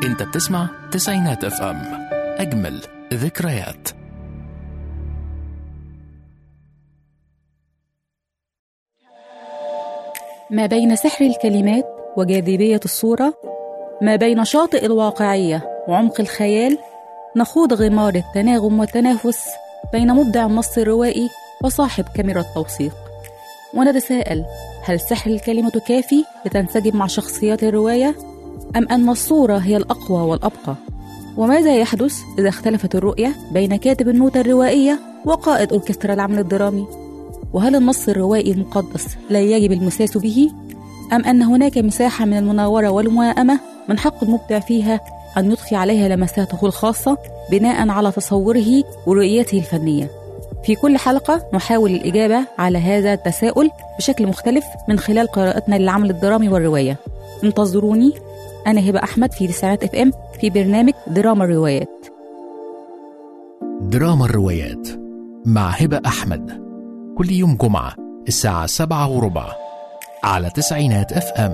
انت بتسمع تسعينات اف ام اجمل ذكريات ما بين سحر الكلمات وجاذبية الصورة ما بين شاطئ الواقعية وعمق الخيال نخوض غمار التناغم والتنافس بين مبدع النص الروائي وصاحب كاميرا التوثيق ونتساءل هل سحر الكلمة كافي لتنسجم مع شخصيات الرواية أم أن الصورة هي الأقوى والأبقى وماذا يحدث إذا اختلفت الرؤية بين كاتب النوتة الروائية وقائد أوركسترا العمل الدرامي وهل النص الروائي المقدس لا يجب المساس به أم أن هناك مساحة من المناورة والموائمة من حق المبدع فيها أن يضفي عليها لمساته الخاصة بناء على تصوره ورؤيته الفنية في كل حلقة نحاول الإجابة على هذا التساؤل بشكل مختلف من خلال قراءتنا للعمل الدرامي والرواية انتظروني أنا هبة أحمد في تسعينات اف ام في برنامج دراما الروايات دراما الروايات مع هبة أحمد كل يوم جمعة الساعة سبعة وربع على تسعينات اف ام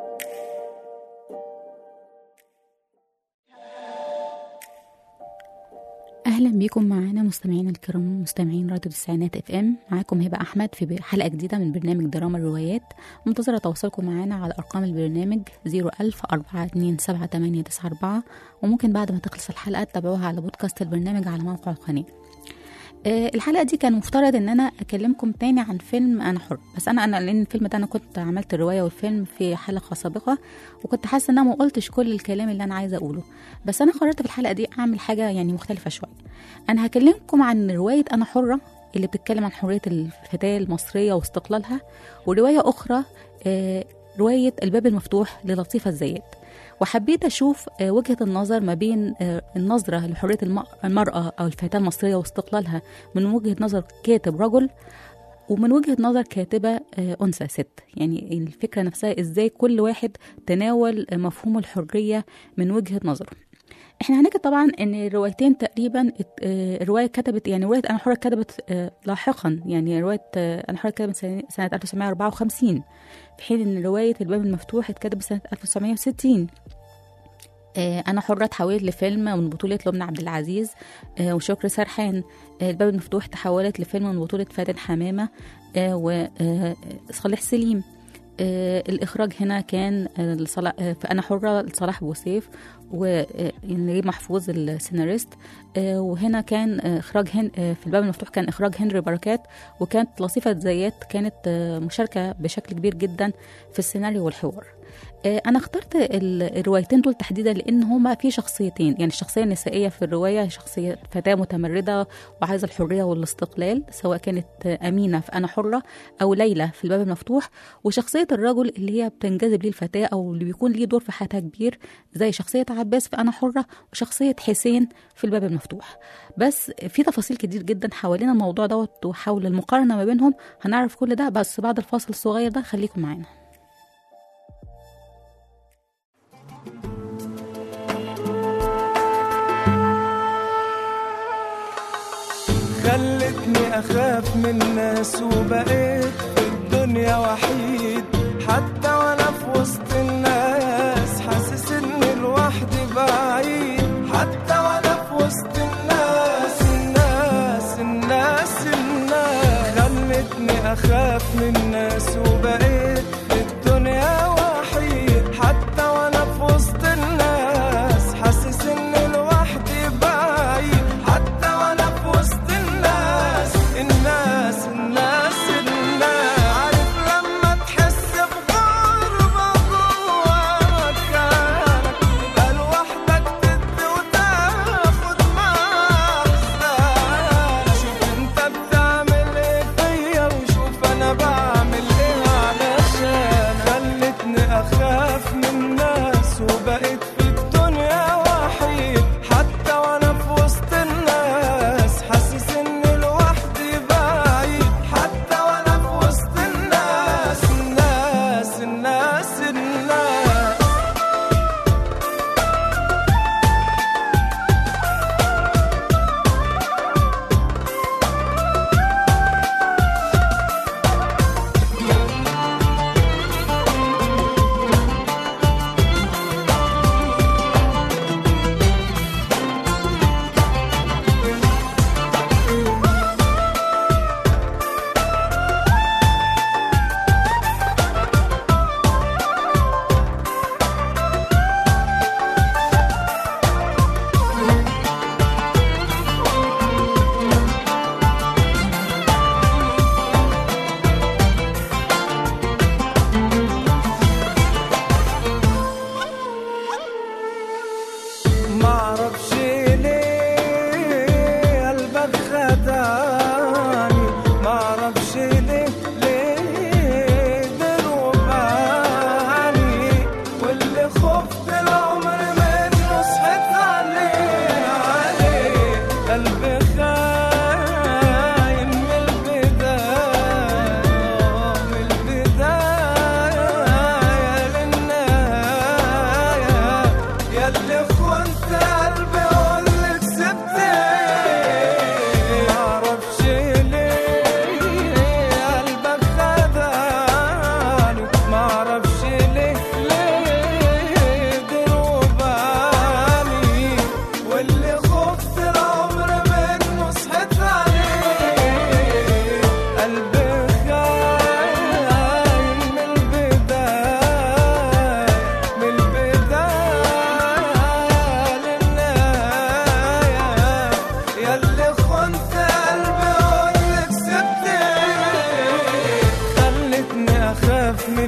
اهلا بيكم معانا مستمعينا الكرام مستمعين راديو التسعينات اف ام معاكم هبه احمد في حلقه جديده من برنامج دراما الروايات منتظره تواصلكم معانا على ارقام البرنامج 01000 427 وممكن بعد ما تخلص الحلقه تتابعوها على بودكاست البرنامج على موقع القناه آه، الحلقه دي كان مفترض ان انا اكلمكم تاني عن فيلم انا حر بس انا انا لان الفيلم ده انا كنت عملت الروايه والفيلم في حلقه سابقه وكنت حاسه ان انا ما قلتش كل الكلام اللي انا عايزه اقوله بس انا قررت في الحلقه دي اعمل حاجه يعني مختلفه شويه انا هكلمكم عن روايه انا حره اللي بتتكلم عن حريه الفتاه المصريه واستقلالها وروايه اخرى آه، روايه الباب المفتوح للطيفه الزيات وحبيت أشوف آه، وجهة النظر ما بين آه، النظرة لحرية الم- المرأة أو الفتاة المصرية واستقلالها من وجهة نظر كاتب رجل ومن وجهة نظر كاتبة آه، أنثى ست يعني الفكرة نفسها إزاي كل واحد تناول آه، مفهوم الحرية من وجهة نظره احنا هنجد طبعا ان الروايتين تقريبا ات- آه، الروايه كتبت يعني روايه انا حره كتبت آه، لاحقا يعني روايه آه، انا حره كتبت سنه سنة 1954 في حين ان روايه الباب المفتوح اتكتبت سنه 1960 آه، أنا حرة تحولت لفيلم من بطولة لبنى عبد العزيز آه، وشكري سرحان آه، الباب المفتوح تحولت لفيلم من بطولة فاتن حمامة وصالح سليم آه، الإخراج هنا كان آه، لصلاح آه، في أنا حرة لصلاح بوسيف ونجيب محفوظ السيناريست آه، وهنا كان آه، إخراج هن آه، في الباب المفتوح كان إخراج هنري بركات وكانت لطيفة زيات كانت آه، مشاركة بشكل كبير جدا في السيناريو والحوار آه، انا اخترت ال- الروايتين دول تحديدا لان هما في شخصيتين يعني الشخصيه النسائيه في الروايه شخصيه فتاه متمرده وعايزه الحريه والاستقلال سواء كانت آه، امينه في انا حره او ليلى في الباب المفتوح وشخصيه الرجل اللي هي بتنجذب ليه الفتاه او اللي بيكون ليه دور في حياتها كبير زي شخصيه عباس في انا حره وشخصيه حسين في الباب المفتوح بس في تفاصيل كتير جدا حوالين الموضوع دوت وحول المقارنه ما بينهم هنعرف كل ده بس بعد الفاصل الصغير ده خليكم معانا خلتني أخاف من الناس وبقيت في الدنيا وحيد حتى وأنا في وسط الناس حاسس إني لوحدي بعيد حتى وأنا في وسط الناس الناس الناس الناس خلتني أخاف من الناس وبقيت في الدنيا وحيد حتى وأنا في وسط الناس حاسس إني لوحدي بعيد حتى وأنا في وسط الناس الناس الناس الناس عارف لما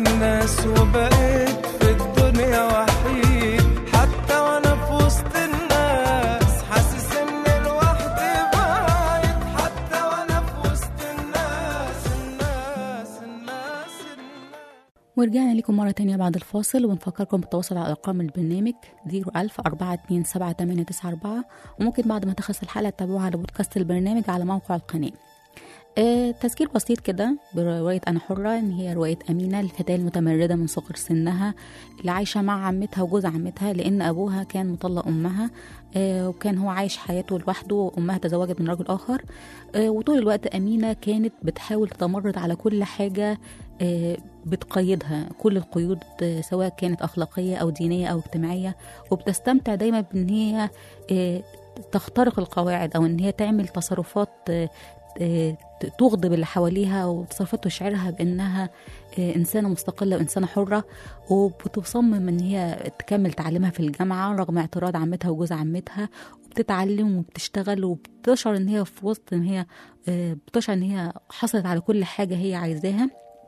من الناس وبقيت في الدنيا وحيد حتى وانا في وسط الناس حاسس ان لوحدي بعيد حتى وانا في وسط الناس الناس الناس الناس ورجعنا لكم مرة تانية بعد الفاصل وبنفكركم بالتواصل على أرقام البرنامج 01000 427 وممكن بعد ما تخلص الحلقة تتابعوها على بودكاست البرنامج على موقع القناة آه تذكير بسيط كده برواية أنا حرة إن هي رواية أمينة الفتاة المتمردة من صغر سنها اللي عايشة مع عمتها وجوز عمتها لأن أبوها كان مطلق أمها آه وكان هو عايش حياته لوحده وأمها تزوجت من رجل آخر آه وطول الوقت أمينة كانت بتحاول تتمرد على كل حاجة آه بتقيدها كل القيود آه، سواء كانت أخلاقية أو دينية أو اجتماعية وبتستمتع دايما بإن هي آه، تخترق القواعد أو إن هي تعمل تصرفات آه، آه، تغضب اللي حواليها وتصرفات تشعرها بانها آه، انسانه مستقله وانسانه حره وبتصمم ان هي تكمل تعليمها في الجامعه رغم اعتراض عمتها وجوز عمتها وبتتعلم وبتشتغل وبتشعر ان هي في وسط ان هي آه، بتشعر ان هي حصلت على كل حاجه هي عايزاها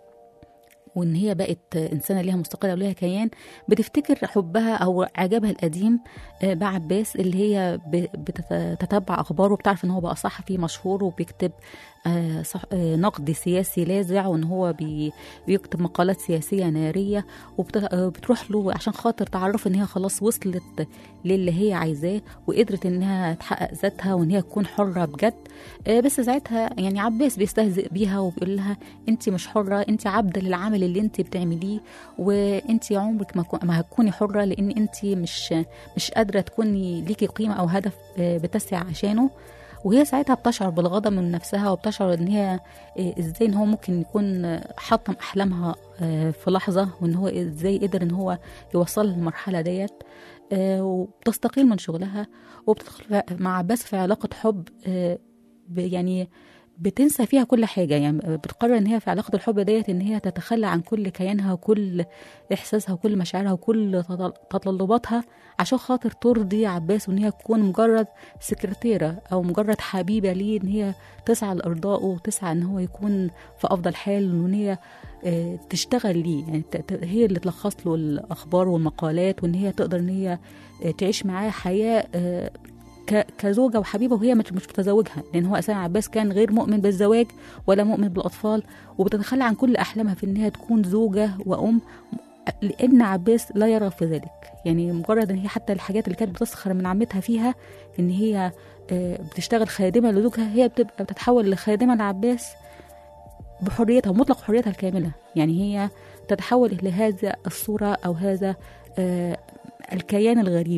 وان هي بقت انسانه ليها مستقله وليها كيان بتفتكر حبها او اعجابها القديم آه، بعباس اللي هي ب- بتتتبع اخباره وبتعرف ان هو بقى صحفي مشهور وبيكتب آه، صح آه، نقد سياسي لاذع وان هو بي بيكتب مقالات سياسيه ناريه وبتروح له عشان خاطر تعرف ان هي خلاص وصلت للي هي عايزاه وقدرت انها تحقق ذاتها وان هي تكون حره بجد آه، بس ساعتها يعني عباس بيستهزئ بيها وبيقول لها انت مش حره انت عبده للعمل اللي انت بتعمليه وانت عمرك ما, كو- ما هتكوني حره لان انت مش مش قادره تكوني ليكي قيمه او هدف آه، بتسعي عشانه وهي ساعتها بتشعر بالغضب من نفسها وبتشعر ان هي آه، ازاي ان هو ممكن يكون آه، حطم احلامها آه، في لحظه وان هو ازاي قدر ان هو يوصلها للمرحله ديت آه، وبتستقيل من شغلها وبتدخل مع عباس في علاقه حب آه، ب- يعني بتنسى فيها كل حاجة يعني بتقرر ان هي في علاقة الحب ديت ان هي تتخلى عن كل كيانها وكل احساسها وكل مشاعرها وكل تطل- تطلباتها عشان خاطر ترضي عباس وان هي تكون مجرد سكرتيرة او مجرد حبيبة ليه ان هي تسعى لارضائه وتسعى ان هو يكون في افضل حال وان هي آه، تشتغل ليه يعني ت- ت- هي اللي تلخص له الاخبار والمقالات وان هي تقدر ان هي آه، تعيش معاه حياة آه، ك- كزوجة وحبيبة وهي مش مش متزوجها لأن هو أساسا عباس كان غير مؤمن بالزواج ولا مؤمن بالأطفال وبتتخلى عن كل أحلامها في إن هي تكون زوجة وأم لأن عباس لا يرغب في ذلك يعني مجرد إن هي حتى الحاجات اللي كانت بتسخر من عمتها فيها إن هي آه، بتشتغل خادمة لزوجها هي بتبقى بتتحول لخادمة لعباس بحريتها مطلق حريتها الكاملة يعني هي تتحول لهذا الصورة أو هذا آه، الكيان الغريب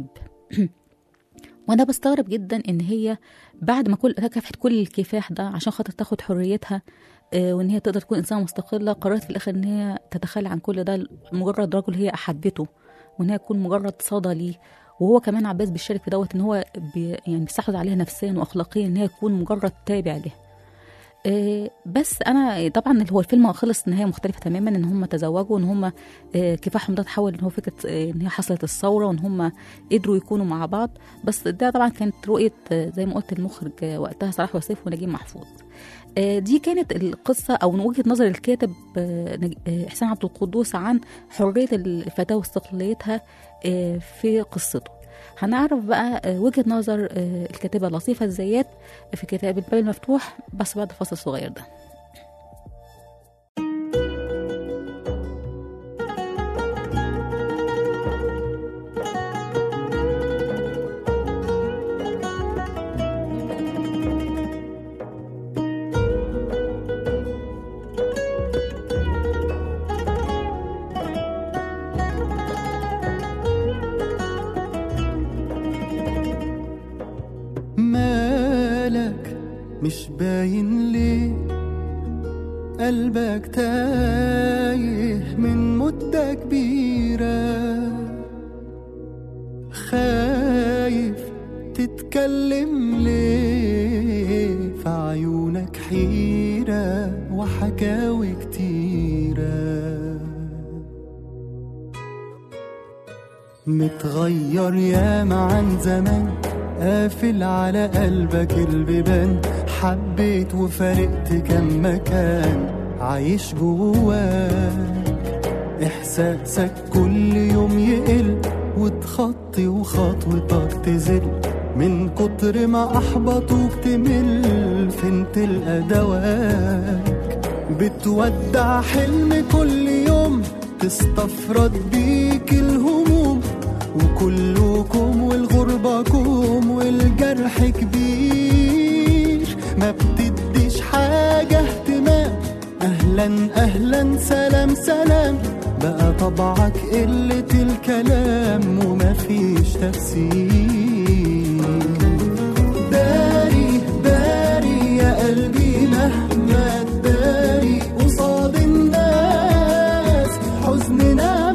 وانا بستغرب جدا ان هي بعد ما كل كافحت كل الكفاح ده عشان خاطر تاخد حريتها آه، وان هي تقدر تكون انسانه مستقله قررت في الاخر ان هي تتخلى عن كل ده مجرد رجل هي احبته وان هي تكون مجرد صدى ليه وهو كمان عباس بيشارك في دوت ان هو بي يعني بيستحوذ عليها نفسيا واخلاقيا ان هي تكون مجرد تابع له آه، بس انا طبعا هو الفيلم خلص نهايه مختلفه تماما ان هم تزوجوا ان هم آه، كفاحهم ده تحول ان هو فكره آه، ان هي حصلت الثوره وان هم قدروا يكونوا مع بعض بس ده طبعا كانت رؤيه آه، زي ما قلت المخرج آه، وقتها صلاح وسيف ونجيب محفوظ آه، دي كانت القصه او من وجهه نظر الكاتب آه، نج- آه، احسان عبد القدوس عن حريه الفتاه واستقلاليتها آه، في قصته هنعرف بقى آه، وجهه نظر آه، الكاتبه لطيفه الزيات في كتاب الباب المفتوح بس بعد الفاصل الصغير ده مالك مش باين ليه قلبك تايه من مدة كبيرة خايف تتكلم ليه في عيونك حيرة وحكاوي كتيرة متغير ياما عن زمان قافل على قلبك البيبان حبيت وفارقت كم مكان عايش جواك إحساسك كل يوم يقل وتخطي وخطوتك تزل من كتر ما أحبطوك تمل فين تلقى دواك بتودع حلم كل يوم تستفرد بيك الهموم وكلكم والغربة كوم والجرح كبير ما بتديش حاجة اهتمام أهلا أهلا سلام سلام بقى طبعك قلة الكلام ومفيش تفسير داري داري يا قلبي مهما تداري قصاد الناس حزننا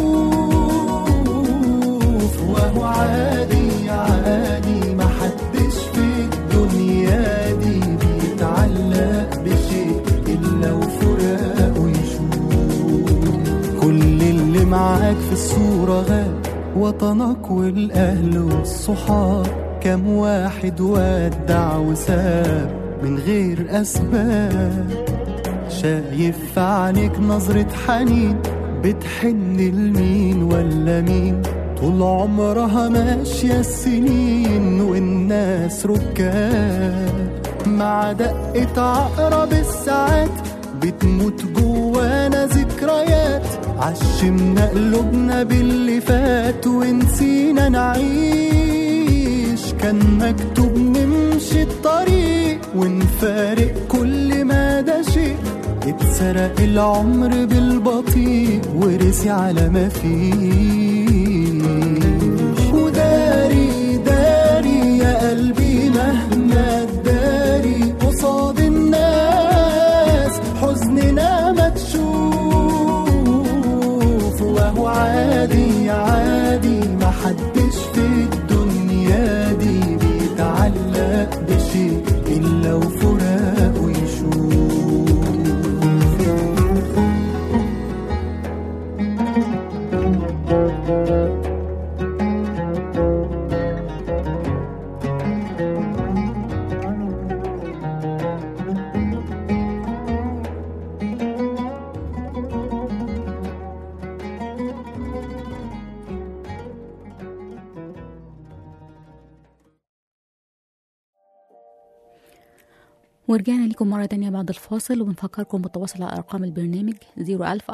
مكشوف وهو عادي عادي ما حدش في الدنيا دي بيتعلق بشيء إلا وفراقه يشوف كل اللي معاك في الصورة غاب وطنك والأهل والصحاب كم واحد ودع وساب من غير أسباب شايف في عينيك نظرة حنين بتحن لمين ولا مين طول عمرها ماشية السنين والناس ركاب مع دقة عقرب الساعات بتموت جوانا ذكريات عشمنا قلوبنا باللي فات ونسينا نعيش كان مكتوب نمشي الطريق ونفارق كل ما ده شيء اتسرق العمر بالبطيء ورسي على ما فيش وداري داري يا قلبي مهما تداري قصاد الناس حزننا ما تشوف وهو عادي عادي ما حدش في الدنيا دي بيتعلق بشيء إلا وفراقه يشوف ورجعنا لكم مرة تانية بعد الفاصل وبنفكركم بالتواصل على أرقام البرنامج 01000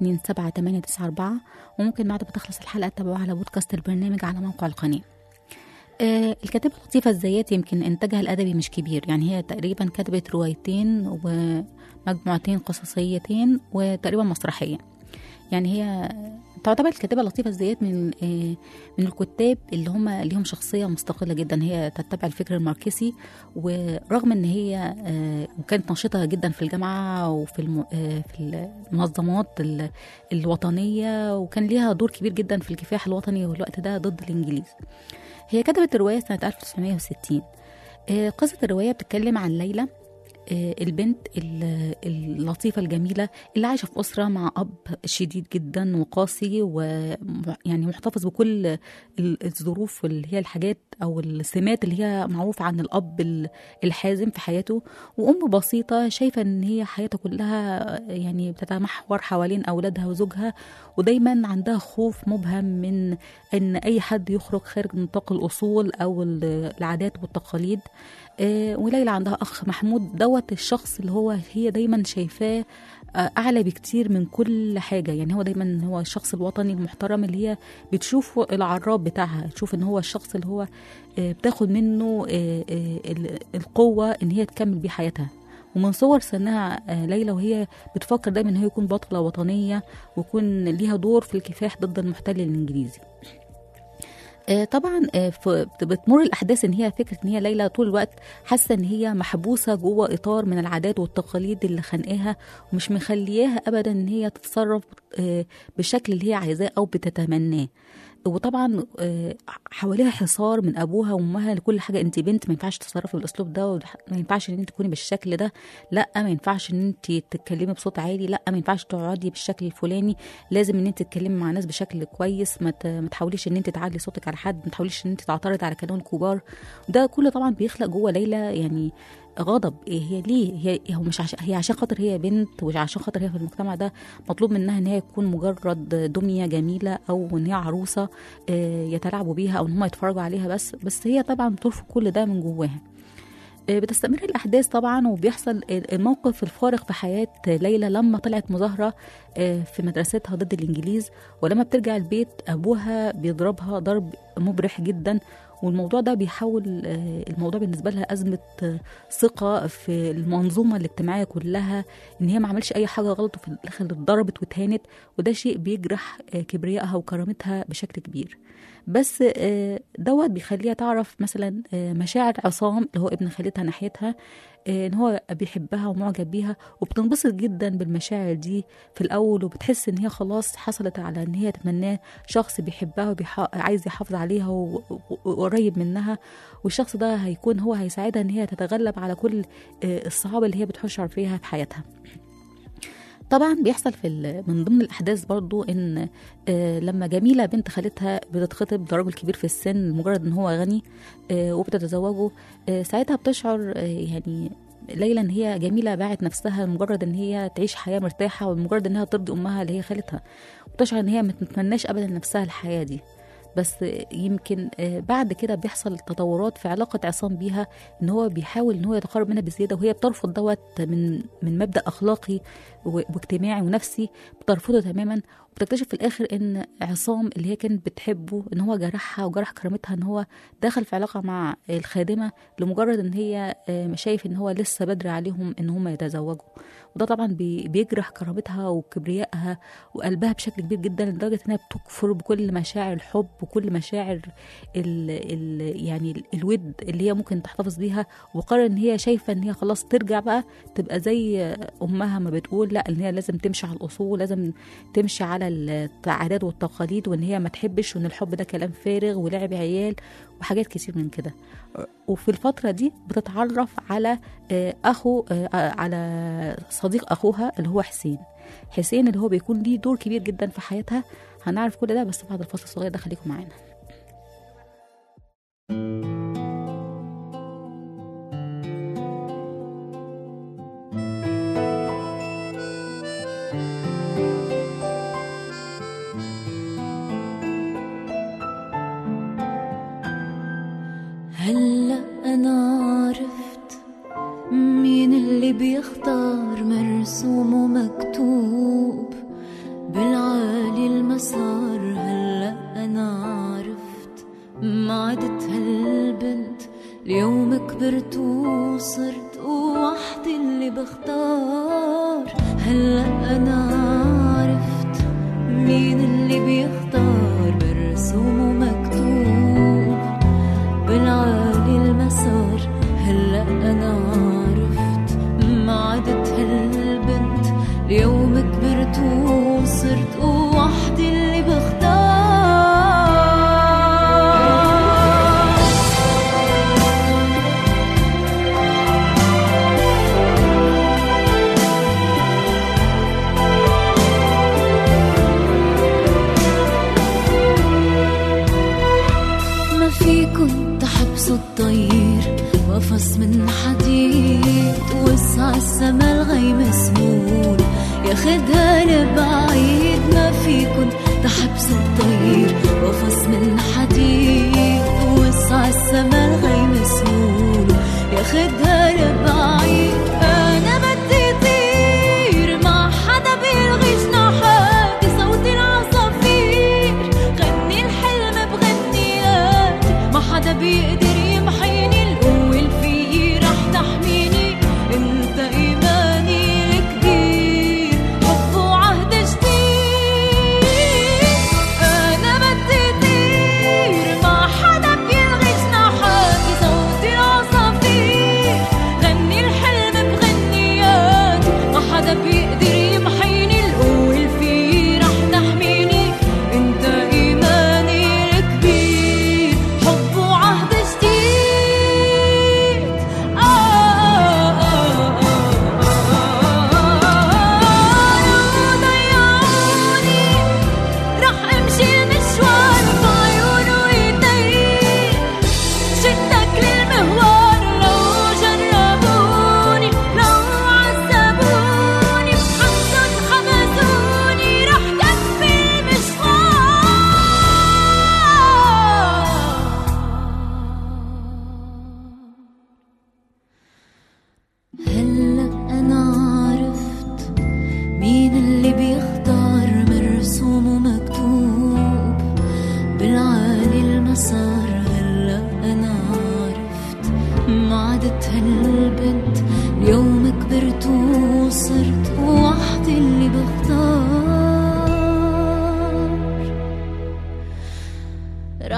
427 وممكن بعد ما تخلص الحلقة تتابعوها على بودكاست البرنامج على موقع القناة آه الكاتبة لطيفة الزيات يمكن إنتاجها الأدبي مش كبير يعني هي تقريبا كتبت روايتين ومجموعتين قصصيتين وتقريبا مسرحية يعني هي تعتبر الكاتبة لطيفة الزيات من آه، من الكتاب اللي هم ليهم شخصية مستقلة جدا هي تتبع الفكر الماركسي ورغم ان هي آه، وكانت نشيطة جدا في الجامعة وفي الم- آه، في المنظمات ال- الوطنية وكان ليها دور كبير جدا في الكفاح الوطني والوقت ده ضد الإنجليز هي كتبت الرواية سنة 1960 آه، قصة الرواية بتتكلم عن ليلى آه، البنت ال- اللطيفة الجميلة اللي عايشة في أسرة مع أب شديد جدا وقاسي ويعني محتفظ بكل ال- الظروف اللي هي الحاجات أو السمات اللي هي معروفة عن الأب ال- الحازم في حياته وأم بسيطة شايفة إن هي حياتها كلها يعني بتتمحور حوالين أولادها وزوجها ودايما عندها خوف مبهم من إن أي حد يخرج خارج نطاق الأصول أو ال- العادات والتقاليد آه، وليلى عندها اخ محمود دوت الشخص اللي هو هي دايما شايفاه آه، اعلى بكتير من كل حاجه يعني هو دايما هو الشخص الوطني المحترم اللي هي بتشوفه العراب بتاعها تشوف ان هو الشخص اللي هو آه، بتاخد منه آه، آه، ال- القوه ان هي تكمل بيه حياتها ومن صور سنها آه، ليلى وهي بتفكر دايما ان هي يكون بطله وطنيه ويكون ليها دور في الكفاح ضد المحتل الانجليزي آه، طبعا آه، ف- بتمر الاحداث ان هي فكره ان هي ليلى طول الوقت حاسه ان هي محبوسه جوه اطار من العادات والتقاليد اللي خانقاها ومش مخلياها ابدا ان هي تتصرف آه، بالشكل اللي هي عايزاه او بتتمناه وطبعا آه، حواليها حصار من ابوها وامها لكل حاجه انت بنت ما ينفعش تتصرفي بالاسلوب ده ما ينفعش ان انت تكوني بالشكل ده لا ما ينفعش ان انت تتكلمي بصوت عالي لا ما ينفعش تقعدي بالشكل الفلاني لازم ان انت تتكلمي مع ناس بشكل كويس ما ت- ما تحاوليش ان انت تعلي صوتك على حد ما تحاوليش ان انت تعترض على كلام الكبار ده كله طبعا بيخلق جوه ليلى يعني غضب إيه هي ليه هي هو مش عشان هي عشان خاطر هي بنت وعشان خاطر هي في المجتمع ده مطلوب منها ان هي تكون مجرد دميه جميله او ان هي عروسه آه، يتلاعبوا بيها او ان هم يتفرجوا عليها بس بس هي طبعا بترفض كل ده من جواها آه، بتستمر الأحداث طبعا وبيحصل الموقف الفارق في حياة ليلى لما طلعت مظاهرة آه، في مدرستها ضد الإنجليز ولما بترجع البيت أبوها بيضربها ضرب مبرح جدا والموضوع ده بيحول آه، الموضوع بالنسبة لها أزمة آه، ثقة في المنظومة الاجتماعية كلها إن هي ما عملش أي حاجة غلط وفي الآخر اتضربت واتهانت وده شيء بيجرح آه، كبريائها وكرامتها بشكل كبير بس آه، دوت بيخليها تعرف مثلا آه، مشاعر عصام اللي هو ابن خالتها ناحيتها آه، ان هو بيحبها ومعجب بيها وبتنبسط جدا بالمشاعر دي في الاول وبتحس ان هي خلاص حصلت على ان هي تتمناه شخص بيحبها وعايز يحافظ عليها و- و- وقريب منها والشخص ده هيكون هو هيساعدها ان هي تتغلب على كل آه، الصعاب اللي هي بتحشر فيها في حياتها طبعا بيحصل في ال- من ضمن الاحداث برضو ان آه، لما جميله بنت خالتها بتتخطب لراجل كبير في السن لمجرد ان هو غني آه، وبتتزوجه آه، ساعتها بتشعر آه، يعني ليلى ان هي جميله باعت نفسها لمجرد ان هي تعيش حياه مرتاحه ومجرد انها ترضي امها اللي هي خالتها وبتشعر ان هي ما تتمناش ابدا لنفسها الحياه دي بس يمكن آه، بعد كده بيحصل تطورات في علاقة عصام بيها ان هو بيحاول ان هو يتقرب منها بزيادة وهي بترفض دوت من من مبدأ اخلاقي و- واجتماعي ونفسي بترفضه تماما وبتكتشف في الاخر ان عصام اللي هي كانت بتحبه ان هو جرحها وجرح كرامتها ان هو دخل في علاقة مع الخادمة لمجرد ان هي آه، شايف ان هو لسه بدري عليهم ان هم يتزوجوا وده طبعا بي- بيجرح كرامتها وكبريائها وقلبها بشكل كبير جدا لدرجه انها بتكفر بكل مشاعر الحب وكل مشاعر ال ال يعني ال- الود اللي هي ممكن تحتفظ بيها وقرر ان هي شايفه ان هي خلاص ترجع بقى تبقى زي امها ما بتقول لا ان هي لازم تمشي على الاصول لازم تمشي على العادات والتقاليد وان هي ما تحبش وان الحب ده كلام فارغ ولعب عيال وحاجات كتير من كده وفي الفترة دي بتتعرف على آه، أخو آه، على صديق أخوها اللي هو حسين حسين اللي هو بيكون ليه دور كبير جدا في حياتها هنعرف كل ده بس بعد الفاصل الصغير ده خليكم معانا هلا انا عرفت مين اللي بيختار مرسوم ومكتوب بالعالي المسار هلا انا عرفت ما عدت هالبنت اليوم كبرت وصرت وحدي اللي بختار هلا انا عرفت مين اللي بيختار مرسوم ومكتوب بالعالي المسار هلا انا عرفت ما عدت هالبنت اليوم كبرت وصرت وحدي اللي بختار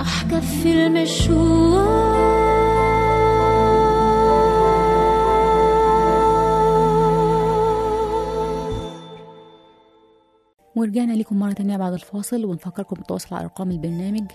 راح كفي المشوار ورجعنا لكم مرة تانية بعد الفاصل ونفكركم بالتواصل على أرقام البرنامج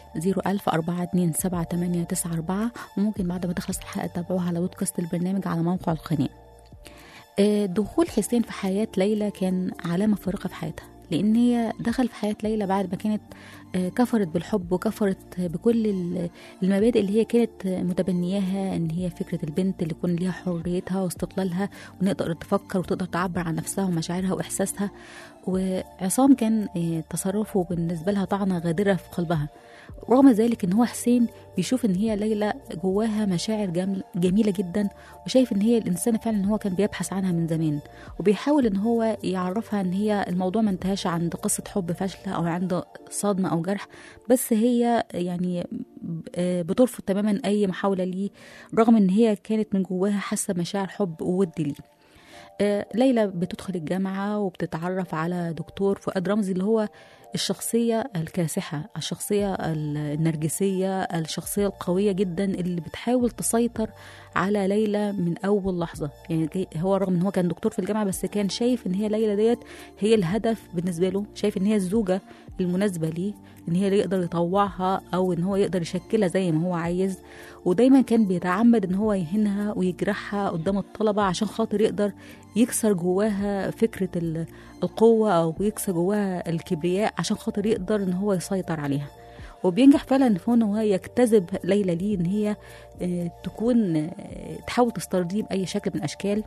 010427894 وممكن بعد ما تخلص الحلقة تتابعوها على بودكاست البرنامج على موقع القناة آه، دخول حسين في حياة ليلى كان علامة فارقة في حياتها لأن هي دخل في حياة ليلى بعد ما كانت آه، كفرت بالحب وكفرت بكل ال- المبادئ اللي هي كانت متبنياها ان هي فكرة البنت اللي يكون ليها حريتها واستقلالها ونقدر تفكر وتقدر تعبر عن نفسها ومشاعرها واحساسها وعصام كان آه، تصرفه بالنسبة لها طعنة غادرة في قلبها رغم ذلك ان هو حسين بيشوف ان هي ليلى جواها مشاعر جمل- جميلة جدا وشايف ان هي الانسانة فعلا هو كان بيبحث عنها من زمان وبيحاول ان هو يعرفها ان هي الموضوع ما انتهاش عند قصة حب فاشلة او عند صدمة او جرح بس هي يعني آه، بترفض تماما اي محاولة ليه رغم ان هي كانت من جواها حاسة مشاعر حب وود ليه آه، ليلى بتدخل الجامعة وبتتعرف على دكتور فؤاد رمزي اللي هو الشخصية الكاسحة الشخصية النرجسية الشخصية القوية جدا اللي بتحاول تسيطر على ليلى من أول لحظة يعني جي- هو رغم ان هو كان دكتور في الجامعة بس كان شايف ان هي ليلى ديت هي الهدف بالنسبة له شايف ان هي الزوجة المناسبة ليه ان هي اللي يقدر يطوعها او ان هو يقدر يشكلها زي ما هو عايز ودايما كان بيتعمد ان هو يهينها ويجرحها قدام الطلبة عشان خاطر يقدر يكسر جواها فكرة ال- القوة او يكسر جواها الكبرياء عشان خاطر يقدر ان هو يسيطر عليها وبينجح فعلا في ان هو يجتذب ليلى ليه ان هي آه، تكون آه، تحاول تسترضيه باي شكل من الاشكال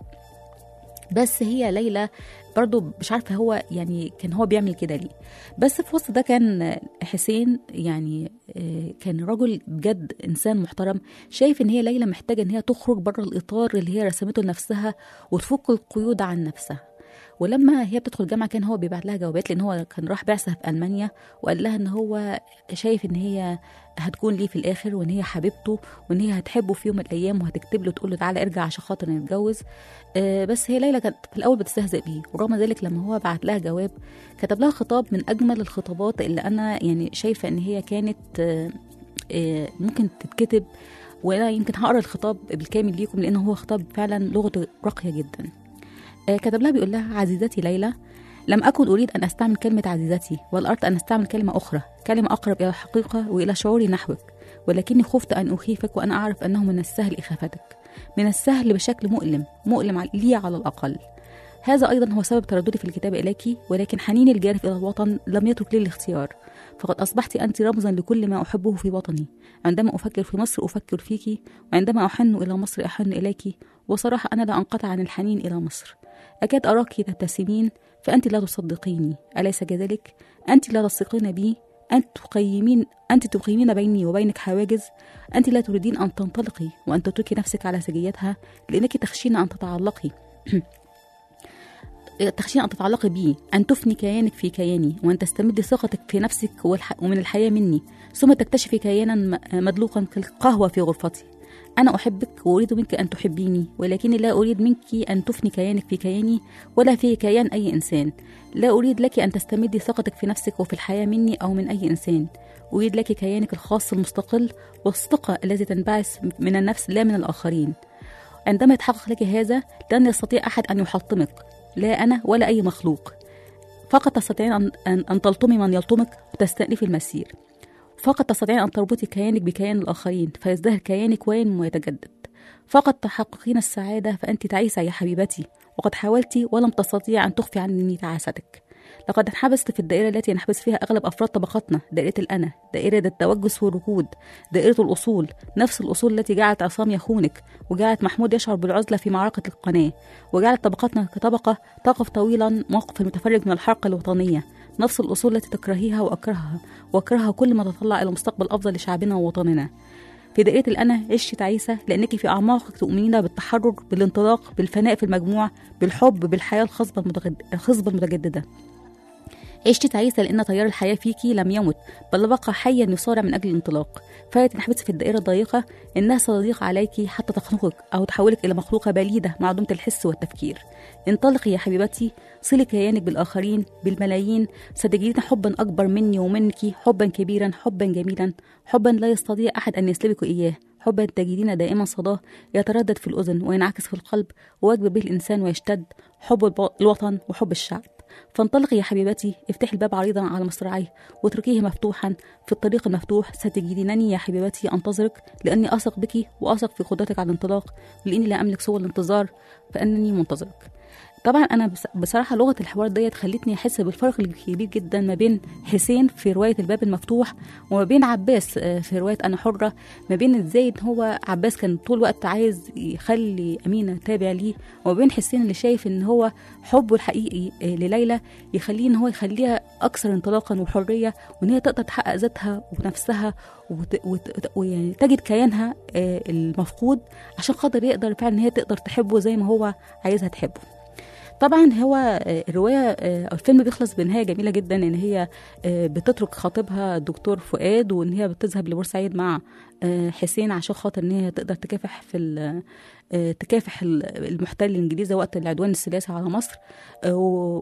بس هي ليلى برضو مش عارفه هو يعني كان هو بيعمل كده ليه بس في وسط ده كان حسين يعني آه، كان رجل بجد انسان محترم شايف ان هي ليلى محتاجه ان هي تخرج بره الاطار اللي هي رسمته لنفسها وتفك القيود عن نفسها ولما هي بتدخل جامعه كان هو بيبعت لها جوابات لان هو كان راح بعثه في المانيا وقال لها ان هو شايف ان هي هتكون ليه في الاخر وان هي حبيبته وان هي هتحبه في يوم من الايام وهتكتب له تقول له تعالى ارجع عشان خاطر نتجوز آه، بس هي ليلى كانت في الاول بتستهزئ بيه ورغم ذلك لما هو بعت لها جواب كتب لها خطاب من اجمل الخطابات اللي انا يعني شايفه ان هي كانت آه، آه، ممكن تتكتب وانا يمكن هقرا الخطاب بالكامل ليكم لانه هو خطاب فعلا لغته راقيه جدا آه، كتب لها بيقول لها عزيزتي ليلى لم أكن أريد أن أستعمل كلمة عزيزتي بل أردت أن أستعمل كلمة أخرى كلمة أقرب إلى الحقيقة وإلى شعوري نحوك ولكني خفت أن أخيفك وأنا أعرف أنه من السهل إخافتك من السهل بشكل مؤلم مؤلم ع- لي على الأقل هذا أيضا هو سبب ترددي في الكتابة إليك ولكن حنيني الجارف إلى الوطن لم يترك لي الاختيار فقد أصبحت أنت رمزا لكل ما أحبه في وطني عندما أفكر في مصر أفكر فيك وعندما أحن إلى مصر أحن إليك وصراحة أنا لا أنقطع عن الحنين إلى مصر أكاد أراك تبتسمين فأنت لا تصدقيني أليس كذلك؟ أنت لا تثقين بي أنت تقيمين أنت تقيمين بيني وبينك حواجز أنت لا تريدين أن تنطلقي وأن تتركي نفسك على سجيتها لأنك تخشين أن تتعلقي تخشين أن تتعلقي بي أن تفني كيانك في كياني وأن تستمد ثقتك في نفسك والح- ومن الحياة مني ثم تكتشفي كيانا م- مدلوقا كالقهوة في غرفتي أنا أحبك وأريد منك أن تحبيني ولكني لا أريد منك أن تفني كيانك في كياني ولا في كيان أي إنسان لا أريد لك أن تستمدي ثقتك في نفسك وفي الحياة مني أو من أي إنسان أريد لك كيانك الخاص المستقل والثقة التي تنبعث من النفس لا من الآخرين عندما يتحقق لك هذا لن يستطيع أحد أن يحطمك لا أنا ولا أي مخلوق فقط تستطيعين أن, أن, أن تلطمي من يلطمك وتستأنفي المسير فقط تستطيعين أن تربطي كيانك بكيان الآخرين فيزدهر كيانك وينمو ويتجدد فقط تحققين السعادة فأنت تعيسة يا حبيبتي وقد حاولت ولم تستطيع أن تخفي عني تعاستك لقد انحبست في الدائرة التي نحبس فيها أغلب أفراد طبقتنا دائرة الأنا دائرة التوجس والركود دائرة الأصول نفس الأصول التي جعلت عصام يخونك وجعلت محمود يشعر بالعزلة في معركة القناة وجعلت طبقتنا كطبقة تقف طويلا موقف المتفرج من الحركة الوطنية نفس الأصول التي تكرهيها وأكرهها وأكرهها كل ما تطلع إلى مستقبل أفضل لشعبنا ووطننا في دائرة الأنا عشت تعيسة لأنك في أعماقك تؤمنين بالتحرر بالانطلاق بالفناء في المجموع بالحب بالحياة الخصبة المتجد- الخصبة المتجددة عشت تعيسة لأن تيار الحياة فيكي لم يمت بل بقى حيا يصارع من أجل الانطلاق فلا تنحبسي في الدائرة الضيقة إنها صديقة عليك حتى تخنقك أو تحولك إلى مخلوقة بليدة معدومة الحس والتفكير انطلقي يا حبيبتي صلي كيانك بالآخرين بالملايين ستجدين حبا أكبر مني ومنك حبا كبيرا حبا جميلا حبا لا يستطيع أحد أن يسلبك إياه حبا تجدين دائما صداه يتردد في الأذن وينعكس في القلب ويجب به الإنسان ويشتد حب الب- الوطن وحب الشعب فانطلقي يا حبيبتي افتحي الباب عريضا على مصراعيه واتركيه مفتوحا في الطريق المفتوح ستجدينني يا حبيبتي انتظرك لاني اثق بك واثق في قدرتك على الانطلاق لاني لا املك سوى الانتظار فانني منتظرك طبعا انا بس- بصراحه لغه الحوار ديت خلتني احس بالفرق الكبير جدا ما بين حسين في روايه الباب المفتوح وما بين عباس آه، في روايه انا حره ما بين ازاي ان هو عباس كان طول الوقت عايز يخلي امينه تابع ليه وما بين حسين اللي شايف ان هو حبه الحقيقي آه، لليلى يخليه ان هو يخليها اكثر انطلاقا وحريه وان هي تقدر تحقق ذاتها ونفسها وت- وت- ويعني تجد كيانها آه، المفقود عشان خاطر يقدر فعلا ان هي تقدر تحبه زي ما هو عايزها تحبه طبعا هو آه، الروايه آه، أو الفيلم بيخلص بنهايه جميله جدا ان هي آه، بتترك خطيبها الدكتور فؤاد وان هي بتذهب لبورسعيد مع آه، حسين عشان خاطر ان هي تقدر تكافح في ال- آه، تكافح ال- المحتل الانجليزي وقت العدوان الثلاثي على مصر آه،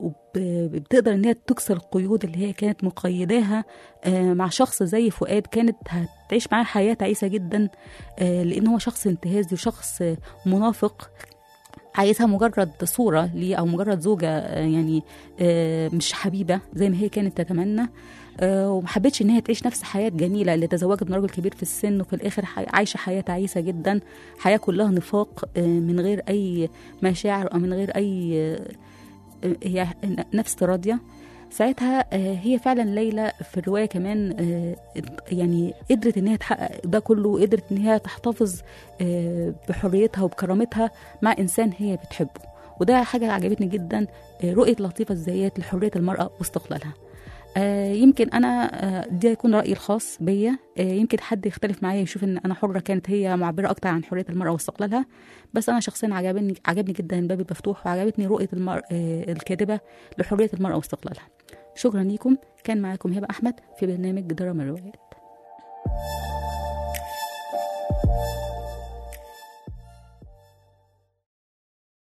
وبتقدر ان هي تكسر القيود اللي هي كانت مقيداها آه، مع شخص زي فؤاد كانت هتعيش معاه حياه تعيسه جدا آه، لان هو شخص انتهازي وشخص آه، منافق عايزها مجرد صورة ليه أو مجرد زوجة آه، يعني آه، مش حبيبة زي ما هي كانت تتمنى آه، ومحبتش إن هي تعيش نفس حياة جميلة اللي تزوجت من راجل كبير في السن وفي الآخر حي- عايشة حياة تعيسة جدا حياة كلها نفاق آه، من غير أي مشاعر أو من غير أي آه، آه، هي نفس راضية ساعتها آه، هي فعلا ليلى في الروايه كمان آه، يعني قدرت ان هي تحقق ده كله وقدرت ان هي تحتفظ آه، بحريتها وبكرامتها مع انسان هي بتحبه وده حاجه عجبتني جدا آه، رؤيه لطيفه الزيات لحريه المراه واستقلالها آه، يمكن انا آه، ده يكون رايي الخاص بيا آه، يمكن حد يختلف معايا يشوف ان انا حره كانت هي معبره اكتر عن حريه المراه واستقلالها بس انا شخصيا عجبني عجبني جدا الباب المفتوح وعجبتني رؤيه المر... آه، الكاتبه لحريه المراه واستقلالها شكرا ليكم كان معاكم هبه احمد في برنامج دراما الروايات